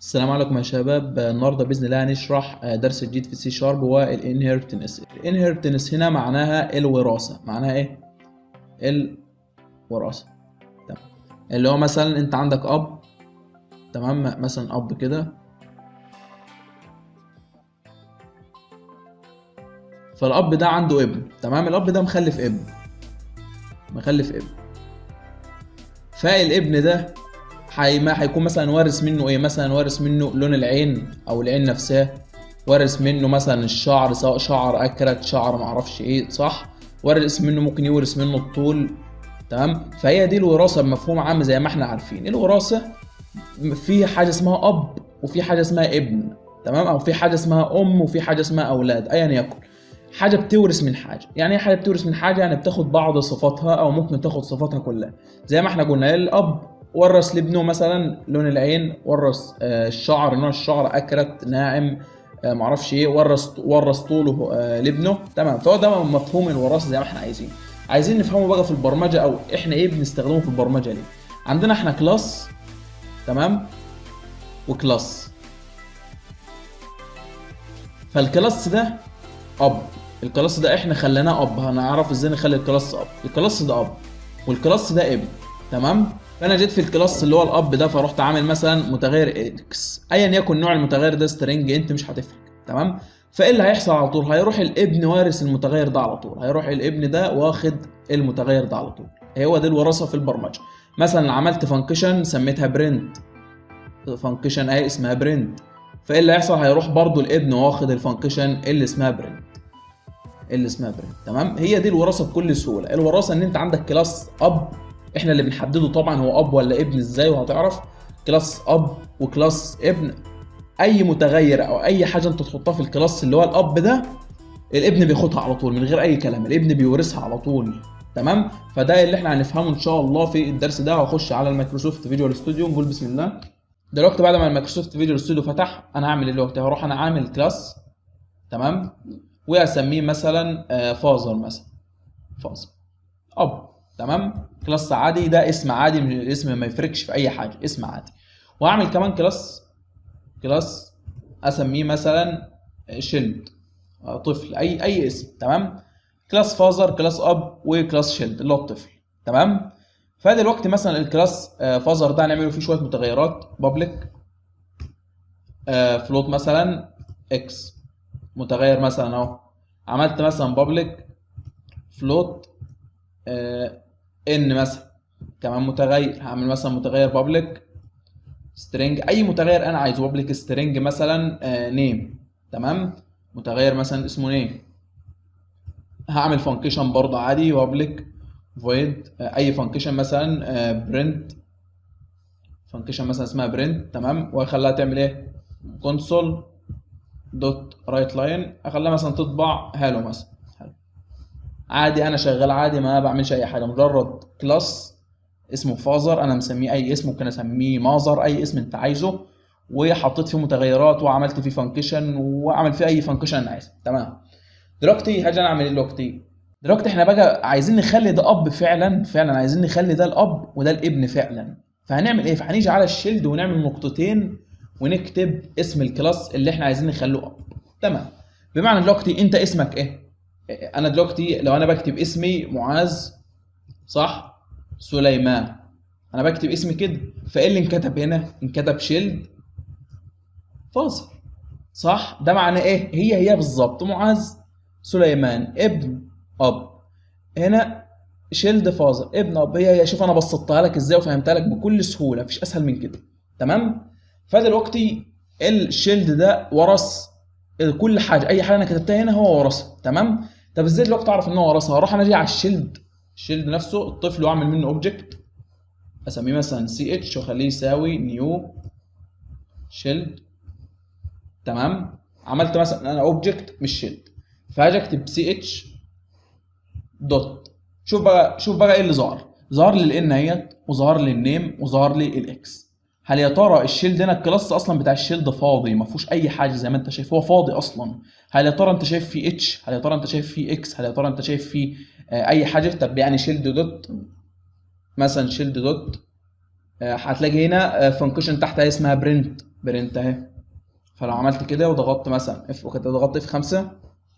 السلام عليكم يا شباب النهارده باذن الله هنشرح درس جديد في سي شارب هو الانهيرتنس الانهيرتنس هنا معناها الوراثه معناها ايه الوراثه تمام اللي هو مثلا انت عندك اب تمام مثلا اب كده فالاب ده عنده ابن تمام الاب ده مخلف ابن مخلف ابن فالابن ده حي... ما هيكون مثلا وارث منه ايه مثلا وارث منه لون العين او العين نفسها وارث منه مثلا الشعر سواء شعر اكرت شعر معرفش ايه صح وارث منه ممكن يورث منه الطول تمام فهي دي الوراثه بمفهوم عام زي ما احنا عارفين الوراثه في حاجه اسمها اب وفي حاجه اسمها ابن تمام او في حاجه اسمها ام وفي حاجه اسمها اولاد ايا يكن حاجه بتورث من حاجه يعني ايه حاجه بتورث من حاجه يعني بتاخد بعض صفاتها او ممكن تاخد صفاتها كلها زي ما احنا قلنا الاب ورث لابنه مثلا لون العين ورث الشعر نوع الشعر اكرت ناعم معرفش ايه ورث ورث طوله لابنه تمام فهو ده مفهوم الوراثه زي ما احنا عايزين عايزين نفهمه بقى في البرمجه او احنا ايه بنستخدمه في البرمجه ليه عندنا احنا كلاس تمام وكلاس فالكلاس ده اب الكلاس ده احنا خليناه اب هنعرف ازاي نخلي الكلاس اب الكلاس ده اب والكلاس ده ابن تمام فانا جيت في الكلاس اللي هو الاب ده فرحت عامل مثلا متغير اكس ايا يكن نوع المتغير ده سترينج انت مش هتفرق تمام فايه اللي هيحصل على طول هيروح الابن وارث المتغير ده على طول هيروح الابن ده واخد المتغير ده على طول هو دي الوراثه في البرمجه مثلا عملت فانكشن سميتها برنت فانكشن اهي اسمها برنت فايه اللي هيحصل هيروح برضو الابن واخد الفانكشن اللي اسمها برنت اللي اسمها برنت تمام هي دي الوراثه بكل سهوله الوراثه ان انت عندك كلاس اب احنا اللي بنحدده طبعا هو اب ولا ابن ازاي وهتعرف كلاس اب وكلاس ابن اي متغير او اي حاجه انت تحطها في الكلاس اللي هو الاب ده الابن بياخدها على طول من غير اي كلام الابن بيورثها على طول تمام فده اللي احنا هنفهمه ان شاء الله في الدرس ده هخش على المايكروسوفت فيجوال ستوديو نقول بسم الله دلوقتي بعد ما المايكروسوفت فيجوال ستوديو فتح انا هعمل ايه دلوقتي هروح انا عامل كلاس تمام واسميه مثلا فازر مثلا فازر اب تمام كلاس عادي ده اسم عادي من الاسم ما يفرقش في اي حاجه اسم عادي واعمل كمان كلاس كلاس اسميه مثلا شيلد طفل اي اي اسم تمام كلاس فازر كلاس اب وكلاس شيلد اللي هو الطفل تمام فدلوقتي مثلا الكلاس فازر ده هنعمله فيه شويه متغيرات بابليك فلوت مثلا اكس متغير مثلا اهو عملت مثلا بابليك فلوت ان مثلا كمان متغير هعمل مثلا متغير بابليك سترينج اي متغير انا عايزه بابليك سترينج مثلا نيم تمام متغير مثلا اسمه نيم هعمل فانكشن برضه عادي بابليك فويد اي فانكشن مثلا برنت فانكشن مثلا اسمها برنت تمام واخليها تعمل ايه كونسول دوت رايت لاين اخليها مثلا تطبع هالو مثلا عادي انا شغال عادي ما بعملش اي حاجه مجرد كلاس اسمه فازر انا مسميه اي اسم ممكن اسميه مازر اي اسم انت عايزه وحطيت فيه متغيرات وعملت فيه فانكشن واعمل فيه اي فانكشن انا عايزه تمام دلوقتي هاجي انا اعمل ايه دلوقتي دلوقتي احنا بقى عايزين نخلي ده اب فعلا فعلا عايزين نخلي ده الاب وده الابن فعلا فهنعمل ايه فهنيجي على الشيلد ونعمل نقطتين ونكتب اسم الكلاس اللي احنا عايزين نخليه اب تمام بمعنى دلوقتي انت اسمك ايه انا دلوقتي لو انا بكتب اسمي معاذ صح سليمان انا بكتب اسمي كده فايه اللي انكتب هنا انكتب شيلد فاصل صح ده معناه ايه هي هي بالظبط معاذ سليمان ابن اب هنا شيلد فازر ابن اب هي هي شوف انا بسطتها لك ازاي وفهمتها لك بكل سهوله مفيش اسهل من كده تمام فدلوقتي الشيلد ده ورث كل حاجه اي حاجه انا كتبتها هنا هو ورثها تمام طب ازاي دلوقتي اعرف ان هو ورثها هروح انا اجي على الشيلد الشيلد نفسه الطفل واعمل منه اوبجكت اسميه مثلا سي اتش واخليه يساوي نيو شيلد تمام عملت مثلا انا اوبجكت مش شيلد فهاجي اكتب سي اتش دوت شوف بقى شوف بقى ايه اللي ظهر ظهر لي الان اهيت وظهر لي النيم وظهر لي الاكس هل يا ترى الشيلد هنا الكلاس اصلا بتاع الشيلد فاضي ما فيهوش اي حاجه زي ما انت شايف هو فاضي اصلا هل يا ترى انت شايف فيه اتش هل يا ترى انت شايف فيه اكس هل يا ترى انت شايف فيه آه اي حاجه طب يعني شيلد دوت مثلا شيلد دوت آه هتلاقي هنا فانكشن تحت اسمها برنت برنت اهي فلو عملت كده وضغطت مثلا اف وكده ضغطت اف 5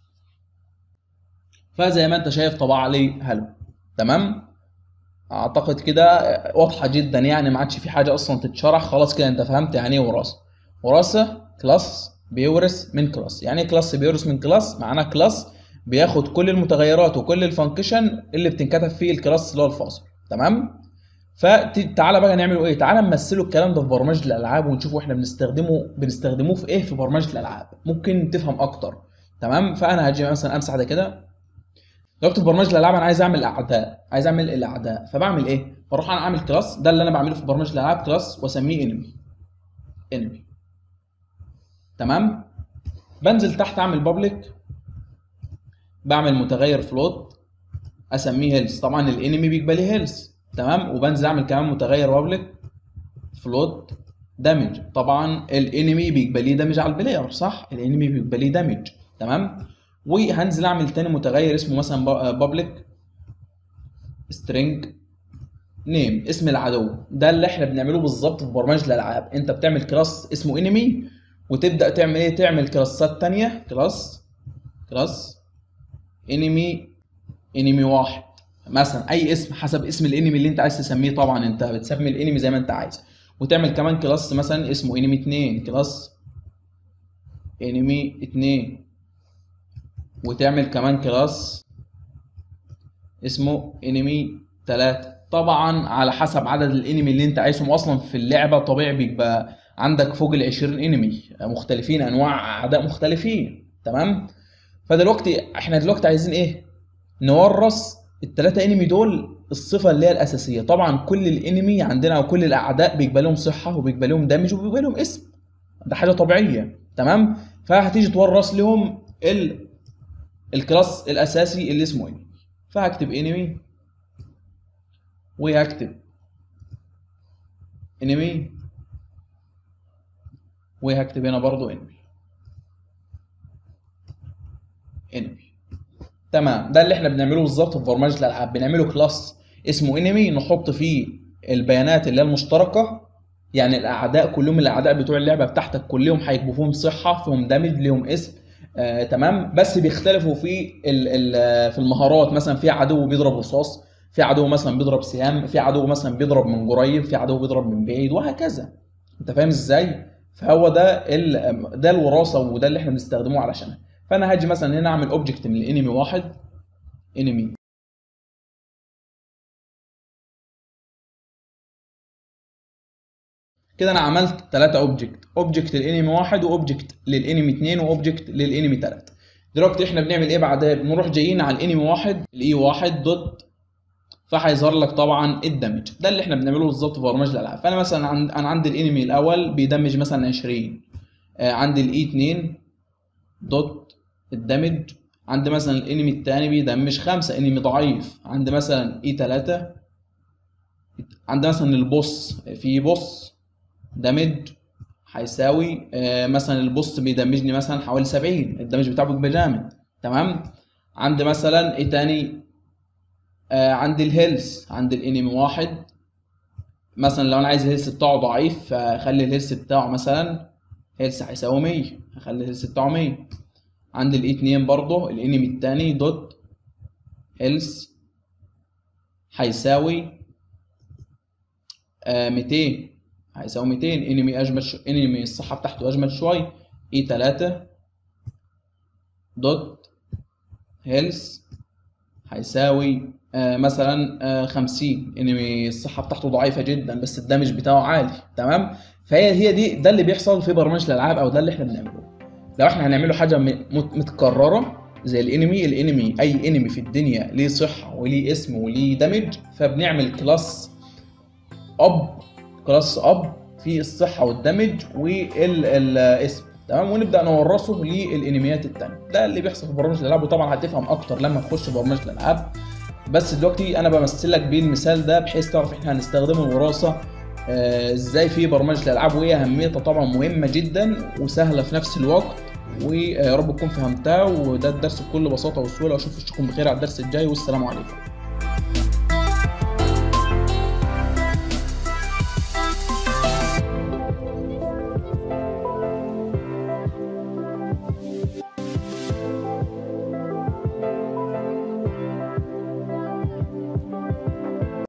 فزي ما انت شايف طبع لي هلو تمام اعتقد كده واضحه جدا يعني ما عادش في حاجه اصلا تتشرح خلاص كده انت فهمت يعني ايه وراثه وراثه كلاس بيورث من كلاس يعني ايه كلاس بيورث من كلاس معناه كلاس بياخد كل المتغيرات وكل الفانكشن اللي بتنكتب فيه الكلاس اللي هو الفاصل تمام فتعالى بقى نعمله ايه تعالى نمثله الكلام ده في برمجه الالعاب ونشوفه احنا بنستخدمه بنستخدموه في ايه في برمجه الالعاب ممكن تفهم اكتر تمام فانا هاجي مثلا امسح ده كده دلوقتي في برمجه الالعاب انا عايز اعمل اعداء عايز اعمل الاعداء فبعمل ايه بروح انا اعمل كلاس ده اللي انا بعمله في برمجه الالعاب كلاس واسميه انمي انمي تمام بنزل تحت اعمل بابليك بعمل متغير فلوت اسميه هيلث طبعا الانمي بيبقى ليه هيلث تمام وبنزل اعمل كمان متغير بابليك فلوت دامج طبعا الانمي بيبقى ليه دامج على البلاير صح الانمي بيبقى ليه دامج تمام وهنزل اعمل تاني متغير اسمه مثلا بابليك سترينج نيم اسم العدو ده اللي احنا بنعمله بالظبط في برمجه الالعاب انت بتعمل كلاس اسمه انمي وتبدا تعمل ايه تعمل كلاسات تانية كلاس كلاس انمي انمي واحد مثلا اي اسم حسب اسم الانمي اللي انت عايز تسميه طبعا انت بتسمي الانمي زي ما انت عايز وتعمل كمان كلاس مثلا اسمه انمي 2 كلاس انمي 2 وتعمل كمان كلاس اسمه انمي 3 طبعا على حسب عدد الانمي اللي انت عايزهم اصلا في اللعبه طبيعي بيبقى عندك فوق ال 20 انمي مختلفين انواع اعداء مختلفين تمام فدلوقتي احنا دلوقتي عايزين ايه نورث الثلاثه انمي دول الصفه اللي هي الاساسيه طبعا كل الانمي عندنا او كل الاعداء بيبقى لهم صحه وبيبقى لهم دامج وبيبقى لهم اسم ده حاجه طبيعيه تمام فهتيجي تورث لهم ال... الكلاس الاساسي اللي اسمه انمي فهكتب انمي وهكتب انمي وهكتب هنا برضو انمي انمي تمام ده اللي احنا بنعمله بالظبط في برمجه الالعاب بنعمله كلاس اسمه انمي نحط فيه البيانات اللي هي المشتركه يعني الاعداء كلهم الاعداء بتوع اللعبه بتاعتك كلهم هيبقوا فيهم صحه فيهم دامج ليهم اسم آه، تمام بس بيختلفوا في ال ال في المهارات مثلا في عدو بيضرب رصاص في عدو مثلا بيضرب سهام في عدو مثلا بيضرب من قريب في عدو بيضرب من بعيد وهكذا انت فاهم ازاي فهو ده ال ده الوراثه وده اللي احنا بنستخدمه علشانها فانا هاجي مثلا هنا اعمل اوبجكت من الانمي واحد انمي كده انا عملت ثلاثة اوبجكت اوبجكت للانمي واحد واوبجكت للانمي اثنين واوبجكت للانمي ثلاثة دلوقتي احنا بنعمل ايه بعدها بنروح جايين على الانمي واحد الاي واحد دوت فهيظهر لك طبعا الدمج ده اللي احنا بنعمله بالظبط في برمجه الالعاب فانا مثلا عند انا عندي الانمي الاول بيدمج مثلا 20 آه عندي الاي 2 دوت الدمج عندي مثلا الانمي الثاني بيدمج 5 انمي ضعيف عندي مثلا اي 3 عندي مثلا البوس في بوس دمج هيساوي آه مثلا البوس بيدمجني مثلا حوالي 70 الدمج بتاعه بيبقى جامد تمام عندي مثلا ايه تاني آه عندي الهيلث عندي الانمي واحد مثلا لو انا عايز الهيلث بتاعه ضعيف فاخلي الهيلث بتاعه مثلا هيلث هيساوي 100 هخلي الهيلث بتاعه 100 عندي الاي 2 برضه الانمي التاني دوت هيلث هيساوي آه 200 هيساوي 200 انمي اجمد شو... انمي الصحه بتاعته اجمد شوي اي 3 دوت هيلث هيساوي آه مثلا آه 50 انمي الصحه بتاعته ضعيفه جدا بس الدمج بتاعه عالي تمام فهي هي دي ده اللي بيحصل في برمجه الالعاب او ده اللي احنا بنعمله لو احنا هنعمله حاجه متكرره زي الانمي الانمي اي انمي في الدنيا ليه صحه وليه اسم وليه دمج فبنعمل كلاس اب كلاس اب في الصحه والدمج والاسم تمام ونبدا نورثه للانميات التانية ده اللي بيحصل في برامج الالعاب وطبعا هتفهم اكتر لما تخش برامج الالعاب بس دلوقتي انا بمثل لك بيه المثال ده بحيث تعرف احنا هنستخدم الوراثه ازاي في برمجه الالعاب وهي اهميتها طبعا مهمه جدا وسهله في نفس الوقت ويا رب تكون فهمتها وده الدرس بكل بساطه وسهوله واشوف وشكم بخير على الدرس الجاي والسلام عليكم